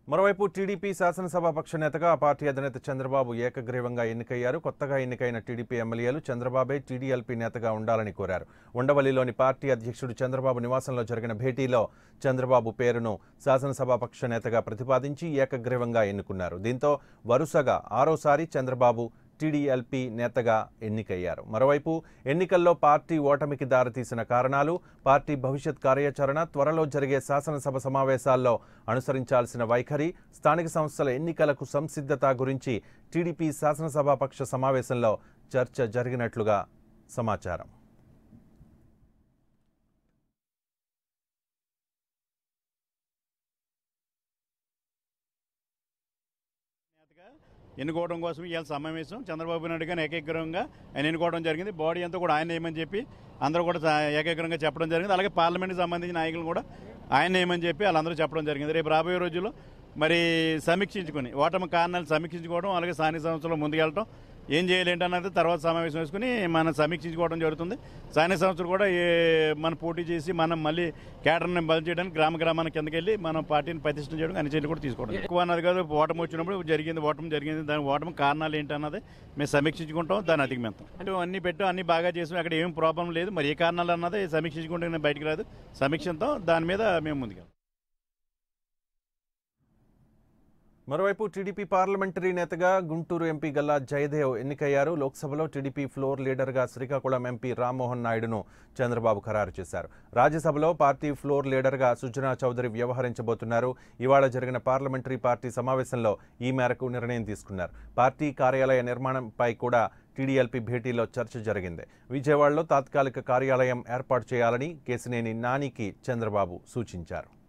మరోవైపు టీడీపీ శాసనసభాపక్ష నేతగా ఆ పార్టీ అధినేత చంద్రబాబు ఏకగ్రీవంగా ఎన్నికయ్యారు కొత్తగా ఎన్నికైన టీడీపీ ఎమ్మెల్యేలు చంద్రబాబే టీడీఎల్పీ నేతగా ఉండాలని కోరారు ఉండవల్లిలోని పార్టీ అధ్యక్షుడు చంద్రబాబు నివాసంలో జరిగిన భేటీలో చంద్రబాబు పేరును శాసనసభాపక్ష నేతగా ప్రతిపాదించి ఏకగ్రీవంగా ఎన్నుకున్నారు దీంతో వరుసగా ఆరోసారి చంద్రబాబు టీడీఎల్పీ నేతగా ఎన్నికయ్యారు మరోవైపు ఎన్నికల్లో పార్టీ ఓటమికి దారితీసిన కారణాలు పార్టీ భవిష్యత్ కార్యాచరణ త్వరలో జరిగే శాసనసభ సమావేశాల్లో అనుసరించాల్సిన వైఖరి స్థానిక సంస్థల ఎన్నికలకు సంసిద్ధత గురించి టీడీపీ శాసనసభాపక్ష సమావేశంలో చర్చ జరిగినట్లుగా సమాచారం నేతగా ఎన్నుకోవడం కోసం ఇవాళ సమావేశం చంద్రబాబు నాయుడు గారిని ఏకగ్రహంగా ఆయన ఎన్నుకోవడం జరిగింది బాడీ అంతా కూడా ఆయన ఏమని చెప్పి అందరూ కూడా సా- ఏకగ్రహంగా చెప్పడం జరిగింది అలాగే పార్లమెంట్కి సంబంధించిన నాయకులు కూడా ఆయన ఏమని చెప్పి వాళ్ళందరూ చెప్పడం జరిగింది రేపు రాబోయే రోజుల్లో మరి సమీక్షించుకొని ఓటమి కారణాలు సమీక్షించుకోవడం అలాగే స్థానిక సంస్థలో ముందుకెళ్ళటం ఏం చేయాలి ఏంటన్నది తర్వాత సమావేశం వేసుకుని మనం సమీక్షించుకోవడం జరుగుతుంది స్థానిక సంస్థలు కూడా ఏ మనం పోటీ చేసి మనం మళ్ళీ కేటర్ని బలం చేయడానికి గ్రామ గ్రామానికి కిందకి వెళ్ళి మనం పార్టీని ప్రతిష్టం చేయడం అన్ని చర్యలు కూడా తీసుకోవడం ఎక్కువ అన్నది కాదు ఓటమి వచ్చినప్పుడు జరిగింది ఓటమి జరిగింది దాని ఓటమి కారణాలు ఏంటన్నది మేము సమీక్షించుకుంటాం దాన్ని అధిగమిస్తాం అంటే అన్ని పెట్టాం అన్ని బాగా చేసాం అక్కడ ఏం ప్రాబ్లం లేదు మరి ఏ కారణాలు అన్నది సమీక్షించుకుంటే నేను బయటికి రాదు సమీక్షంతో దాని మీద మేము ముందుకెళ్తాం మరోవైపు టీడీపీ పార్లమెంటరీ నేతగా గుంటూరు ఎంపీ గల్లా జయదేవ్ ఎన్నికయ్యారు లోక్సభలో టీడీపీ ఫ్లోర్ లీడర్గా శ్రీకాకుళం ఎంపీ రామ్మోహన్ నాయుడును చంద్రబాబు ఖరారు చేశారు రాజ్యసభలో పార్టీ ఫ్లోర్ లీడర్గా సుజనా చౌదరి వ్యవహరించబోతున్నారు ఇవాళ జరిగిన పార్లమెంటరీ పార్టీ సమావేశంలో ఈ మేరకు నిర్ణయం తీసుకున్నారు పార్టీ కార్యాలయ నిర్మాణంపై కూడా టీడీఎల్పీ భేటీలో చర్చ జరిగింది విజయవాడలో తాత్కాలిక కార్యాలయం ఏర్పాటు చేయాలని కేసినేని నానికి చంద్రబాబు సూచించారు